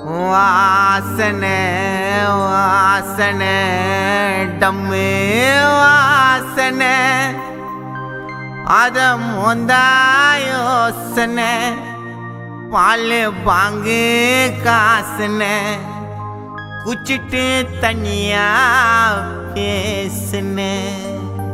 வாசனை வாசனை டம்மு வாசனை அத மொந்தா யோசனை பால் பாங்கு காசுன குச்சிட்டு தனியா பேசுனேன்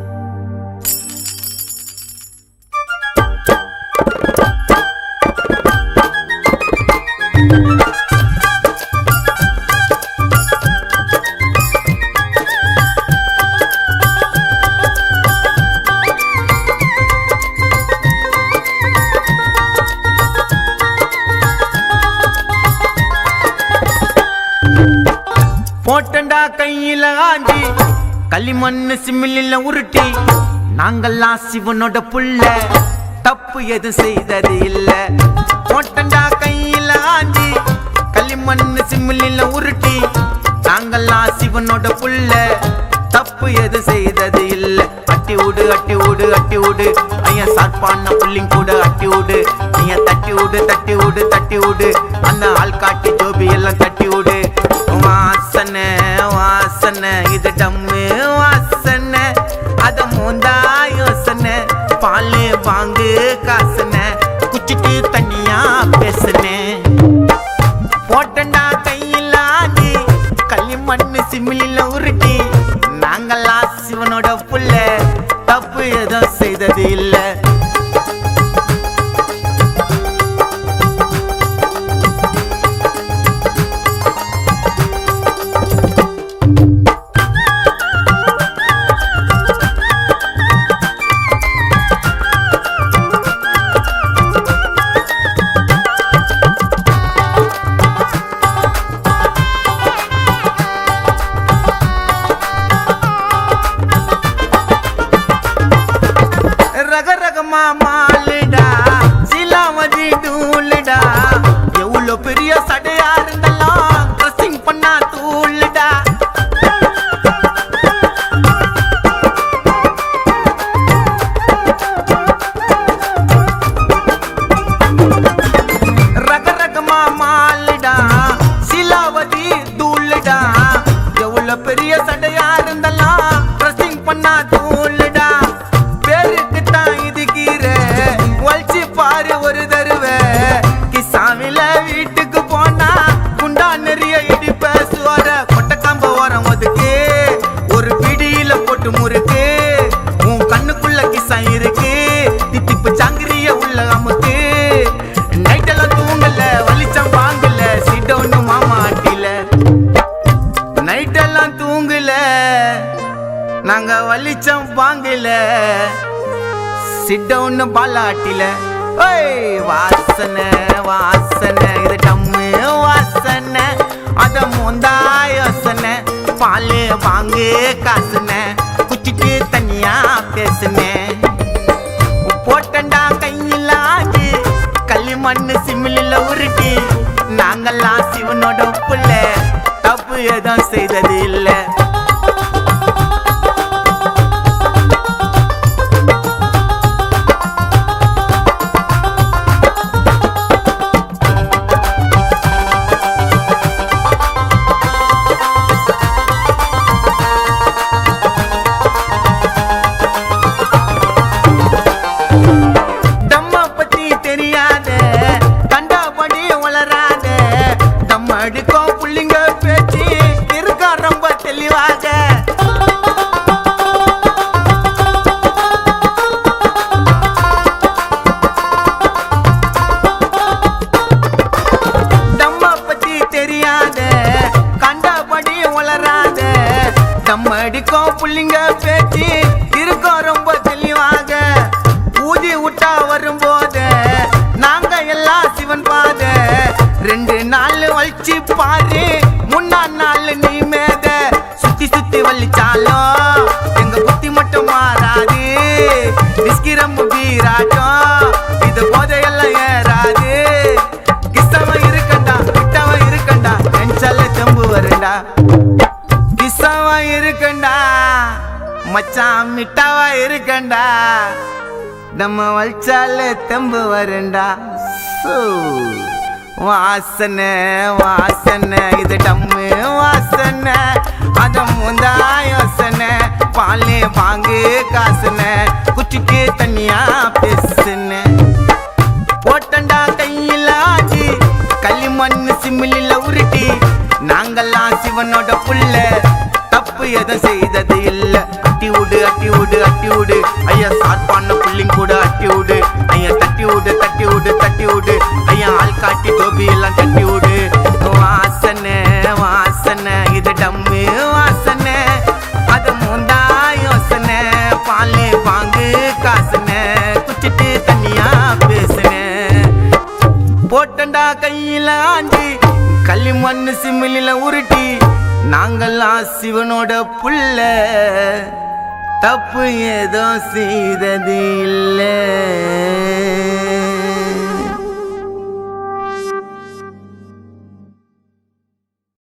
போட்டண்டா கையில ஆண்டி களிமண்ணு சிமிழில உருட்டி நாங்கெல்லாம் சிவனோட புள்ள தப்பு எது செய்தது இல்ல போட்டண்டா கையில ஆண்டி களிமண்ணு சிமிழில உருட்டி நாங்கெல்லாம் சிவனோட புள்ள தப்பு எது செய்தது இல்ல அட்டி விடு அட்டி விடு அட்டி விடு ஐயன் சாட்பான புள்ளிங் கூட அட்டி விடு ஐயன் தட்டி விடு தட்டி விடு தட்டி விடு அந்த ஆள் காட்டி ஜோபி எல்லாம் தட்டி விடு வாசனை வாசனை இது டம்மு வாசனை அத மூந்தா யோசனை பாலு வாங்கு காசனை குச்சிட்டு தனியா பேசுனேன் போட்டண்டா கையில் ஆடி களிமண்ணு சிமிழில உருட்டி நாங்கெல்லாம் சிவனோட புள்ள தப்பு எதுவும் செய்தது இல்லை ரக ரகமா மாலுடா சிலாமதி தூளுடா எவ்வளோ பெரிய சடையா இருந்தாலும் ட்ரெஸ்ஸிங் பண்ணா தூளுடா ரக ரகமா மாலுடா சிலாவதி தூளுடா எவ்வளோ பெரிய சடையா இருந்தாலும் ட்ரெஸ்ஸிங் பண்ணா தூளுடா பேருக்கு தான் இது கீரை வலிச்சு பாரு ஒரு தருவ கிசாமில வீட்டுக்கு போனா குண்டா நிறைய இடி பேசுவார கொட்டக்காம்ப ஓரம் ஒதுக்கு ஒரு பிடியில போட்டு முறுக்கு உன் கண்ணுக்குள்ள கிசா இருக்கு தித்திப்பு சாங்கிரிய உள்ள அமுக்கு நைட்டெல்லாம் தூங்கல வலிச்சம் வாங்கல சிட்டவுன்னு மாமா அட்டில நைட்டெல்லாம் தூங்கல நாங்க வலிச்சம் வாங்கல சிட்டவுன்னு பாலாட்டில ஓய் வாசனை வாசனை இது டம்மு வாசனை அத மூந்தா யோசனை பால் வாங்கு காசுன குச்சிட்டு தனியா பேசுனேன் போட்டண்டா கையில் ஆடி களிமண்ணு சிமிழில உருட்டி நாங்கெல்லாம் சிவனோட புள்ள தப்பு எதுவும் செய்தது இல்லை தம்ம பத்தி தெரியாத கண்டபடி வளராத தம்ம அடிக்கும் புள்ளிங்க பேச்சு இருக்கா ரொம்ப தெளிவாக தம்ம பத்தி தெரியாத கண்டபடி வளராத தம்ம அடிக்கும் புள்ளிங்க பேச்சு இருக்கோம் ரொம்ப தெளிவாக ஊதி விட்டா வரும்போது நாங்க எல்லாம் சிவன் பாத ரெண்டு நாள் வலிச்சு பாரு முன்னா நாள் நீ மேத சுத்தி சுத்தி வலிச்சாலும் எங்க புத்தி மட்டும் மாறாது விஸ்கி ரொம்ப வீராட்டம் இது போதையெல்லாம் ஏறாது கிசவ இருக்கண்டா கிட்டவ இருக்கண்டா நெஞ்சல்ல தெம்பு வருண்டா கிசவ இருக்கண்டா மச்சான் மிட்டாவா இருக்கண்டா நம்ம வலிச்சால தெம்பு வருண்டா சூ வாசனை வாசனை இது டம்மு வாசனை அத முந்தா யோசனை பாலே வாங்கு காசுன குச்சிக்கு தனியா பேசுன போட்டண்டா கையில ஆடி களிமண் சிமிலில உருட்டி நாங்கெல்லாம் சிவனோட புள்ள தப்பு எதுவும் செய்தது இல்ல அட்டி விடு அட்டி விடு அட்டி விடு ஐயா சாப்பான புள்ளிங் கூட அட்டி விடு ஐயா தட்டி விடு தட்டி விடு தட்டி விடு ஐயா ஆள் காட்டி கோபி எல்லாம் தட்டி விடு வாசனை வாசனை இது டம்மு வாசனை அது மூந்தா யோசனை பாலே வாங்கு காசுன குச்சிட்டு தனியா பேசுனேன் போட்டண்டா கையில ஆண்டி களிமண் சிமிலில உருட்டி நாங்கெல்லாம் சிவனோட புள்ள தப்பு ஏதோ செய்தது இல்லை